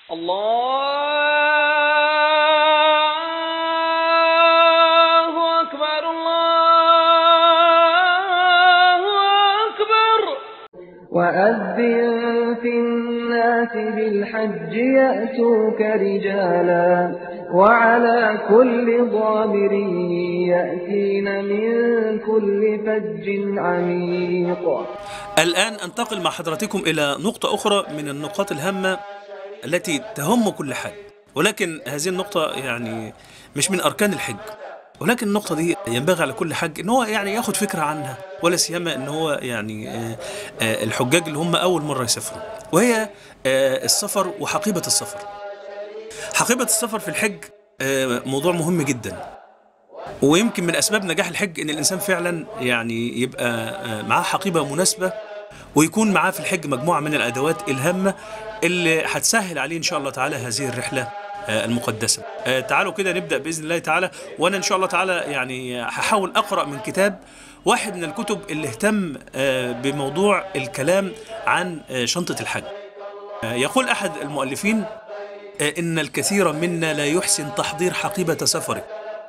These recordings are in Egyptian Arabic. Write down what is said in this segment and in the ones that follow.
الله أكبر الله أكبر وأذن في الناس بالحج يأتوك رجالا وعلى كل ضامر يأتين من كل فج عميق الآن أنتقل مع حضراتكم إلى نقطة أخرى من النقاط الهامة التي تهم كل حج ولكن هذه النقطة يعني مش من أركان الحج ولكن النقطة دي ينبغي على كل حج ان هو يعني ياخد فكرة عنها ولا سيما ان هو يعني آه، آه، الحجاج اللي هم اول مرة يسافروا وهي آه، السفر وحقيبة السفر حقيبة السفر في الحج آه، موضوع مهم جدا ويمكن من اسباب نجاح الحج ان الانسان فعلا يعني يبقى آه، معاه حقيبه مناسبه ويكون معاه في الحج مجموعه من الادوات الهامه اللي هتسهل عليه ان شاء الله تعالى هذه الرحله آه، المقدسه. آه، تعالوا كده نبدا باذن الله تعالى وانا ان شاء الله تعالى يعني هحاول اقرا من كتاب واحد من الكتب اللي اهتم آه، بموضوع الكلام عن آه، شنطه الحج. آه، يقول احد المؤلفين آه، ان الكثير منا لا يحسن تحضير حقيبه سفره.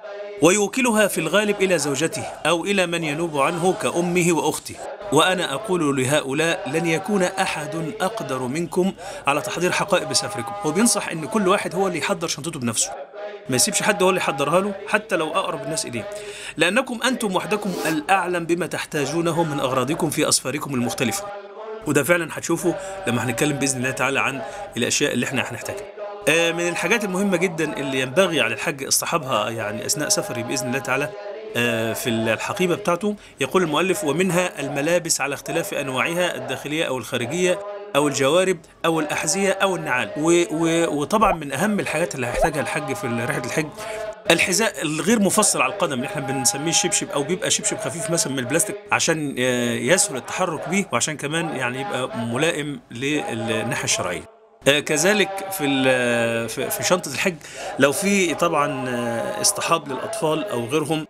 ويوكلها في الغالب إلى زوجته أو إلى من ينوب عنه كأمه وأخته وأنا أقول لهؤلاء لن يكون أحد أقدر منكم على تحضير حقائب سفركم هو بينصح أن كل واحد هو اللي يحضر شنطته بنفسه ما يسيبش حد هو اللي يحضرها له حتى لو أقرب الناس إليه لأنكم أنتم وحدكم الأعلم بما تحتاجونه من أغراضكم في أسفاركم المختلفة وده فعلا هتشوفه لما هنتكلم باذن الله تعالى عن الاشياء اللي احنا هنحتاجها. آه، من الحاجات المهمه جدا اللي ينبغي على الحج اصطحابها يعني اثناء سفري باذن الله تعالى آه، في الحقيبه بتاعته يقول المؤلف ومنها الملابس على اختلاف انواعها الداخليه او الخارجيه او الجوارب او الاحذيه او النعال و و وطبعا من اهم الحاجات اللي هيحتاجها الحج في رحله الحج الحذاء الغير مفصل على القدم اللي احنا بنسميه الشبشب او بيبقى شبشب خفيف مثلا من البلاستيك عشان آه، يسهل التحرك بيه وعشان كمان يعني يبقى ملائم للناحيه الشرعيه آه، كذلك في ال- في في شنطه الحج لو في طبعا آه، اصطحاب للاطفال او غيرهم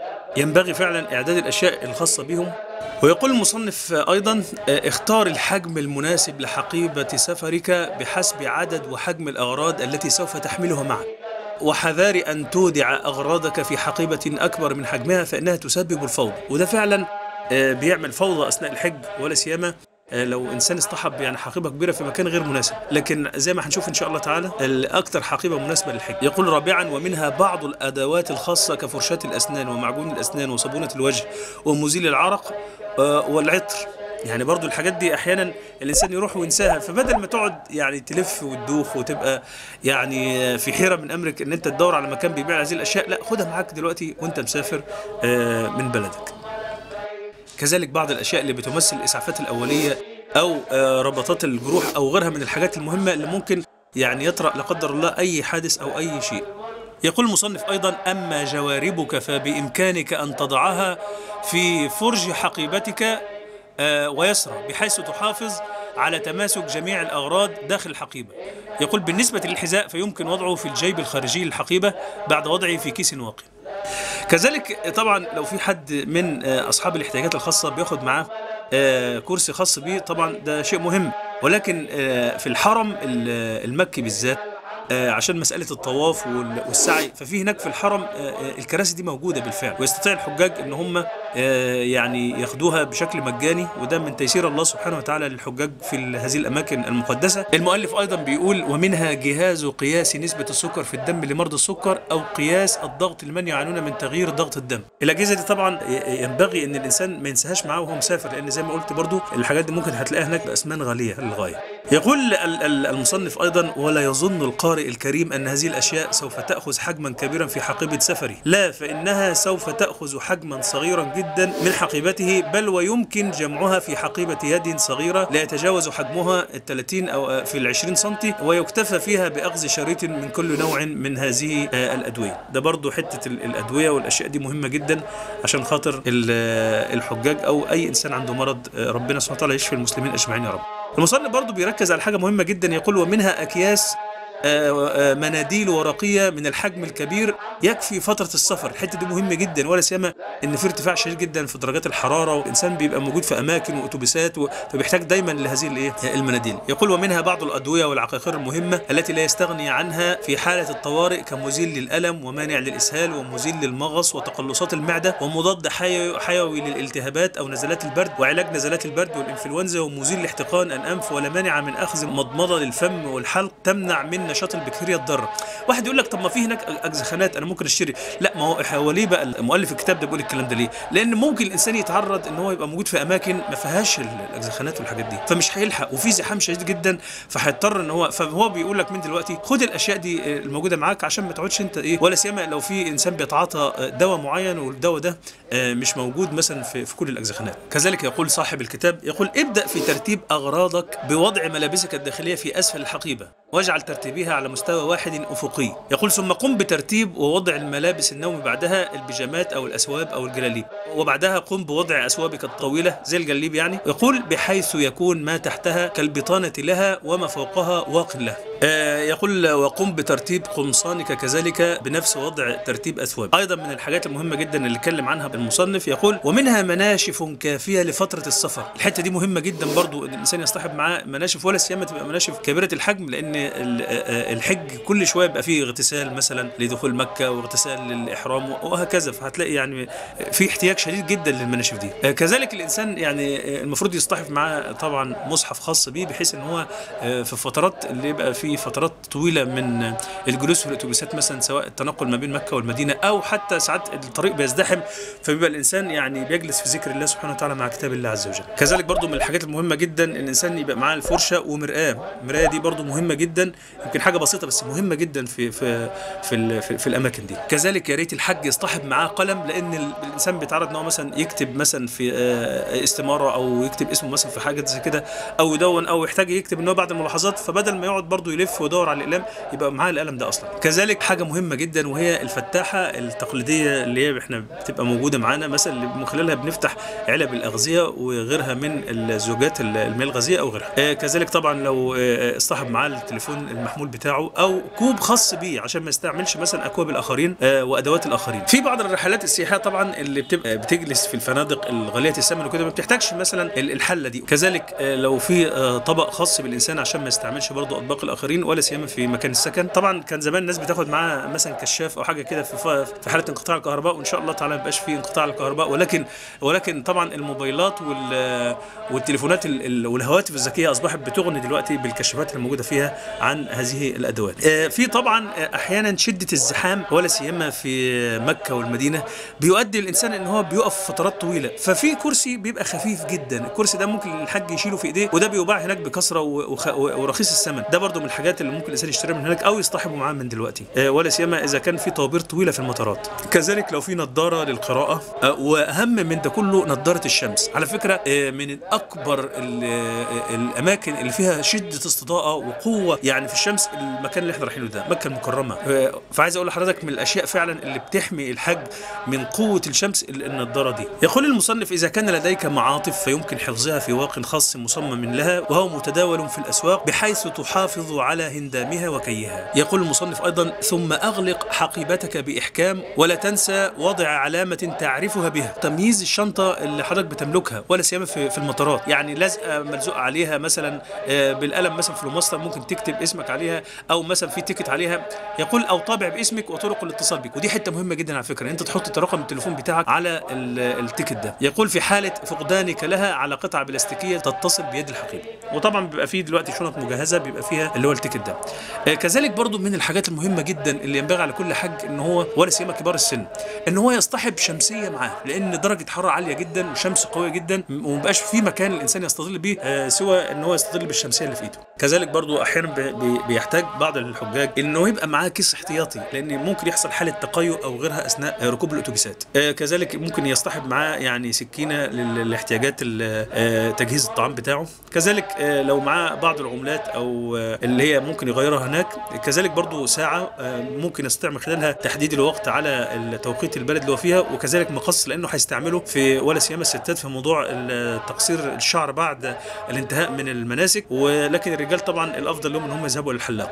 ينبغي فعلا إعداد الأشياء الخاصة بهم ويقول المصنف أيضا آه، اختار الحجم المناسب لحقيبة سفرك بحسب عدد وحجم الأغراض التي سوف تحملها معك وحذار أن تودع أغراضك في حقيبة أكبر من حجمها فإنها تسبب الفوضى وده فعلا آه، بيعمل فوضى أثناء الحج ولا سيما آه، لو انسان اصطحب يعني حقيبه كبيره في مكان غير مناسب لكن زي ما هنشوف ان شاء الله تعالى الاكثر حقيبه مناسبه للحج يقول رابعا ومنها بعض الادوات الخاصه كفرشاه الاسنان ومعجون الاسنان وصابونه الوجه ومزيل العرق آه، والعطر يعني برضو الحاجات دي احيانا الانسان يروح وينساها فبدل ما تقعد يعني تلف وتدوخ وتبقى يعني في حيره من امرك ان انت تدور على مكان بيبيع هذه الاشياء لا خدها معاك دلوقتي وانت مسافر آه، من بلدك كذلك بعض الاشياء اللي بتمثل الاسعافات الاوليه او آه، ربطات الجروح او غيرها من الحاجات المهمه اللي ممكن يعني يطرا لا قدر الله اي حادث او اي شيء. يقول المصنف ايضا اما جواربك فبامكانك ان تضعها في فرج حقيبتك آه، ويسرى بحيث تحافظ على تماسك جميع الأغراض داخل الحقيبة يقول بالنسبة للحذاء فيمكن وضعه في الجيب الخارجي للحقيبة بعد وضعه في كيس واقي كذلك طبعا لو في حد من آه، اصحاب الاحتياجات الخاصه بياخد معاه آه، كرسي خاص بيه طبعا ده شيء مهم ولكن آه، في الحرم ال- المكي بالذات آه، عشان مسألة الطواف وال- والسعي ففي هناك في الحرم آه، آه، الكراسي دي موجودة بالفعل ويستطيع الحجاج ان هم آه، يعني ياخدوها بشكل مجاني وده من تيسير الله سبحانه وتعالى للحجاج في ال- هذه الأماكن المقدسة المؤلف أيضا بيقول ومنها جهاز قياس نسبة السكر في الدم لمرضى السكر أو قياس الضغط لمن يعانون من تغيير ضغط الدم الأجهزة دي طبعا ي- ينبغي ان الانسان ما ينساهاش معاه وهو مسافر لان زي ما قلت برضو الحاجات دي ممكن هتلاقيها هناك باسمان غاليه للغايه يقول ال- ال- المصنف ايضا ولا يظن القارئ الكريم ان هذه الاشياء سوف تاخذ حجما كبيرا في حقيبه سفري لا فانها سوف تاخذ حجما صغيرا جدا من حقيبته بل ويمكن جمعها في حقيبه يد صغيره لا يتجاوز حجمها ال 30 او في ال 20 سم ويكتفى فيها باخذ شريط من كل نوع من هذه آه، الادويه ده برضو حته ال- الادويه والاشياء دي مهمه جدا عشان خاطر ال- آه، الحجاج او اي انسان عنده مرض آه، ربنا سبحانه وتعالى يشفي المسلمين اجمعين يا رب المصنف برضو بيركز على حاجه مهمه جدا يقول ومنها اكياس آه، آه، مناديل ورقيه من الحجم الكبير يكفي فتره السفر الحته دي مهمه جدا ولا سيما ان في ارتفاع شديد جدا في درجات الحراره والانسان بيبقى موجود في اماكن واتوبيسات و- فبيحتاج دايما لهذه الايه المناديل يقول ومنها بعض الادويه والعقاقير المهمه التي لا يستغني عنها في حاله الطوارئ كمزيل للالم ومانع للاسهال ومزيل للمغص وتقلصات المعده ومضاد حيوي, حيوي للالتهابات او نزلات البرد وعلاج نزلات البرد والانفلونزا ومزيل لاحتقان الانف ولا مانع من اخذ مضمضه للفم والحلق تمنع من نشاط البكتيريا الضاره واحد يقول لك طب ما في هناك اجزخانات انا ممكن اشتري لا ما هو هو ليه بقى المؤلف الكتاب ده بيقول الكلام ده ليه لان ممكن الانسان يتعرض ان هو يبقى موجود في اماكن ما فيهاش ال- الاجزخانات والحاجات دي فمش هيلحق وفي زحام شديد جدا فهيضطر ان هو فهو بيقول لك من دلوقتي خد الاشياء دي آه، الموجوده معاك عشان ما تقعدش انت ايه ولا سيما لو في انسان بيتعاطى آه، دواء معين والدواء ده آه، مش موجود مثلا في, في كل الاجزخانات كذلك يقول صاحب الكتاب يقول ابدا في ترتيب اغراضك بوضع ملابسك الداخليه في اسفل الحقيبه واجعل ترتيبها على مستوى واحد افقي يقول ثم قم بترتيب ووضع الملابس النوم بعدها البيجامات او الاسواب او الجلاليب وبعدها قم بوضع اسوابك الطويله زي الجليب يعني يقول بحيث يكون ما تحتها كالبطانه لها وما فوقها واق له آه، يقول وقم بترتيب قمصانك كذلك بنفس وضع ترتيب اثواب ايضا من الحاجات المهمه جدا اللي اتكلم عنها المصنف يقول ومنها مناشف كافيه لفتره السفر الحته دي مهمه جدا برضو ان الانسان يصطحب معاه مناشف ولا سيما تبقى مناشف كبيره الحجم لان ال- آه، آه، الحج كل شويه بيبقى فيه اغتسال مثلا لدخول مكه واغتسال للاحرام وهكذا فهتلاقي يعني في احتياج شديد جدا للمناشف دي آه، كذلك الانسان يعني آه، المفروض يصطحب معاه طبعا مصحف خاص بيه بحيث ان هو آه، في فترات اللي يبقى في فترات طويله من آه، الجلوس في الاتوبيسات مثلا سواء التنقل ما بين مكه والمدينه او حتى ساعات الطريق بيزدحم فبيبقى الانسان يعني بيجلس في ذكر الله سبحانه وتعالى مع كتاب الله عز وجل كذلك برضو من الحاجات المهمه جدا ان الانسان يبقى معاه الفرشه ومرآه المرايه دي برضو مهمه جدا يمكن حاجه بسيطه بس مهمه جدا في في في, ال- في, في الاماكن دي كذلك يا ريت الحج يصطحب معاه قلم لان ال- الانسان بيتعرض ان هو مثلا يكتب مثلا في آه، استماره او يكتب اسمه مثلا في حاجه زي كده او يدون او يحتاج يكتب ان هو بعد الملاحظات فبدل ما يقعد برضو يلف ويدور على الاقلام يبقى معاه القلم ده اصلا كذلك حاجه مهمه جدا وهي الفتاحه التقليديه اللي هي احنا بتبقى موجوده معانا مثلا اللي من خلالها بنفتح علب الاغذيه وغيرها من الزوجات المياه الغازيه او غيرها آه، كذلك طبعا لو آه، اصطحب معاه التليفون المحمول بتاعه او كوب خاص بيه عشان ما يستعملش مثلا اكواب الاخرين آه، وادوات الاخرين في بعض الرحلات السياحيه طبعا اللي بتبقى بتجلس في الفنادق الغاليه الثمن وكده ما بتحتاجش مثلا ال- الحله دي كذلك آه، لو في آه، طبق خاص بالانسان عشان ما يستعملش برضه اطباق الاخرين ولا سيما في مكان السكن طبعا كان زمان الناس بتاخد معاها مثلا كشاف او حاجه كده في ف- في حاله انقطاع الكهرباء وان شاء الله تعالى ما يبقاش في انقطاع الكهرباء ولكن ولكن طبعا الموبايلات وال والتليفونات ال- ال- والهواتف الذكيه اصبحت بتغني دلوقتي بالكشافات الموجوده فيها عن هذه الادوات آه، في طبعا آه، احيانا شده الزحام ولا سيما في مكه والمدينه بيؤدي الانسان ان هو بيقف فترات طويله ففي كرسي بيبقى خفيف جدا الكرسي ده ممكن الحاج يشيله في ايديه وده بيباع هناك بكثره و- وخ- ورخيص الثمن ده برضو من الحاجات اللي ممكن الانسان يشتريها من هناك او يصطحبه معاه من دلوقتي آه، ولا سيما اذا كان في طوابير طويله في المطارات كذلك لو في نظاره للقراءه آه، واهم من ده كله نظاره الشمس على فكره آه، من اكبر ال- آه، الاماكن اللي فيها شده استضاءه وقوه يعني في الشمس المكان اللي احنا رايحينه ده مكه المكرمه آه، فعايز اقول لحضرتك من الاشياء فعلا اللي بتحمي الحج من قوه الشمس ال- النضاره دي يقول المصنف اذا كان لديك معاطف فيمكن حفظها في واق خاص مصمم لها وهو متداول في الاسواق بحيث تحافظ على هندامها وكيها يقول المصنف ايضا ثم اغلق حقيبتك باحكام ولا تنسى وضع علامه تعرفها بها تمييز الشنطه اللي حضرتك بتملكها ولا سيما في, في المطارات يعني لازقه ملزوقه عليها مثلا آه، بالقلم مثلا في المسطر ممكن تكتب اسمك عليها او مثلا في تيكت عليها يقول او طابع باسمك وطرق الاتصال بك ودي حته مهمه جدا على فكره انت تحط رقم التليفون بتاعك على ال- التيكت ده يقول في حاله فقدانك لها على قطعه بلاستيكيه تتصل بيد الحقيبه وطبعا بيبقى فيه دلوقتي شنط مجهزه بيبقى فيها اللي هو التيكت ده آه، كذلك برضو من الحاجات المهمه جدا اللي ينبغي على كل حج ان هو ولا سيما كبار السن ان هو يصطحب شمسيه معاه لان درجه حراره عاليه جدا وشمس قويه جدا ومبقاش في مكان الانسان يستظل بيه آه، سوى ان هو يستظل بالشمسيه اللي في ايده كذلك برضو احيانا بي- بي- بيحتاج بعض الحجاج انه يبقى معاه كيس احتياطي لان ممكن يحصل حاله تقيؤ او غيرها اثناء آه، ركوب الاتوبيسات آه، كذلك ممكن يصطحب معاه يعني سكينه لل- لاحتياجات ال- آه، تجهيز الطعام بتاعه كذلك آه، لو معاه بعض العملات او آه، اللي هي ممكن يغيرها هناك كذلك برضو ساعه آه، ممكن يستطيع من خلالها تحديد الوقت على توقيت البلد اللي هو فيها وكذلك مقص لانه هيستعمله في ولا سيما الستات في موضوع ال- تقصير الشعر بعد الانتهاء من المناسك ولكن الرجال طبعا الافضل لهم ان هم يذهبوا للحلاق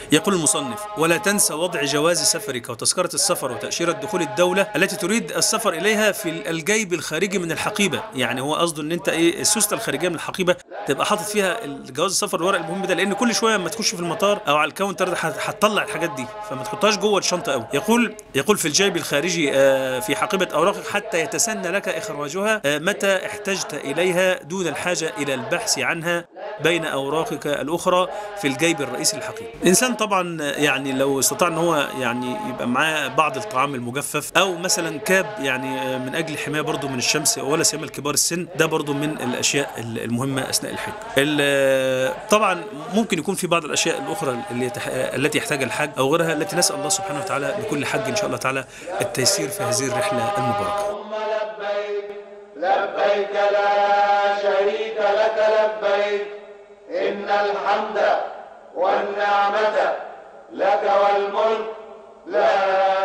يقول المصنف ولا تنسى وضع جواز سفرك وتذكرة السفر وتأشيرة دخول الدولة التي تريد السفر إليها في الجيب الخارجي من الحقيبة يعني هو قصده ان انت ايه السوسته الخارجيه من الحقيبه تبقى حاطط فيها الجواز السفر الورق المهم ده لان كل شويه لما تخش في المطار او على الكاونتر ده هت- هتطلع الحاجات دي فما تحطهاش جوه الشنطه قوي يقول يقول في الجيب الخارجي آه، في حقيبه اوراقك حتى يتسنى لك اخراجها آه، متى احتجت اليها دون الحاجه الى البحث عنها بين اوراقك الاخرى في الجيب الرئيسي للحقيبه الانسان طبعا يعني لو استطاع ان هو يعني يبقى معاه بعض الطعام المجفف او مثلا كاب يعني آه، من اجل حمايه برضه من الشمس ولا سيما الكبار السن ده برضه من الاشياء المهمه اثناء الحج ال- طبعا ممكن يكون في بعض الاشياء الاخرى اللي يتح... التي يحتاجها الحج او غيرها التي نسال الله سبحانه وتعالى لكل حج ان شاء الله تعالى التيسير في هذه الرحله المباركه اللهم لبيك لبيك لا شريك لك لبيك إن الحمد والنعمة لك والملك لا